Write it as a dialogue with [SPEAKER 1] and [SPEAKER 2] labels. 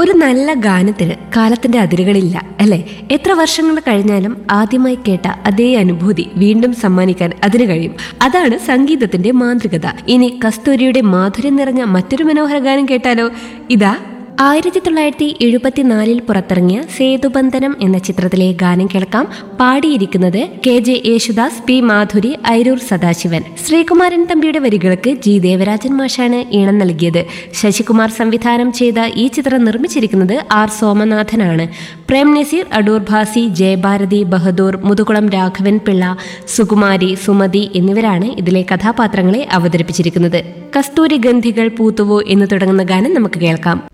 [SPEAKER 1] ഒരു നല്ല ഗാനത്തിന് കാലത്തിന്റെ അതിരുകളില്ല അല്ലെ എത്ര വർഷങ്ങൾ കഴിഞ്ഞാലും ആദ്യമായി കേട്ട അതേ അനുഭൂതി വീണ്ടും സമ്മാനിക്കാൻ അതിന് കഴിയും അതാണ് സംഗീതത്തിന്റെ മാന്ത്രികത ഇനി കസ്തൂരിയുടെ മാധുര്യം നിറഞ്ഞ മറ്റൊരു മനോഹര ഗാനം കേട്ടാലോ ഇതാ ആയിരത്തി തൊള്ളായിരത്തി എഴുപത്തിനാലിൽ പുറത്തിറങ്ങിയ സേതുബന്ധനം എന്ന ചിത്രത്തിലെ ഗാനം കേൾക്കാം പാടിയിരിക്കുന്നത് K J Yesudas P Madhuri Airoor Sadasivan Sreekumaran തമ്പിയുടെ വരികൾക്ക് ജി ദേവരാജൻ മാഷാണ് ഈണം നൽകിയത് ശശികുമാർ സംവിധാനം ചെയ്ത ഈ ചിത്രം നിർമ്മിച്ചിരിക്കുന്നത് ആർ സോമനാഥനാണ് പ്രേം നസീർ അടൂർ ഭാസി ജയഭാരതി ബഹദൂർ മുതുകുളം രാഘവൻ പിള്ള സുകുമാരി സുമതി എന്നിവരാണ് ഇതിലെ കഥാപാത്രങ്ങളെ അവതരിപ്പിച്ചിരിക്കുന്നത് കസ്തൂരി ഗന്ധികൾ പൂത്തുവോ എന്ന് തുടങ്ങുന്ന ഗാനം നമുക്ക് കേൾക്കാം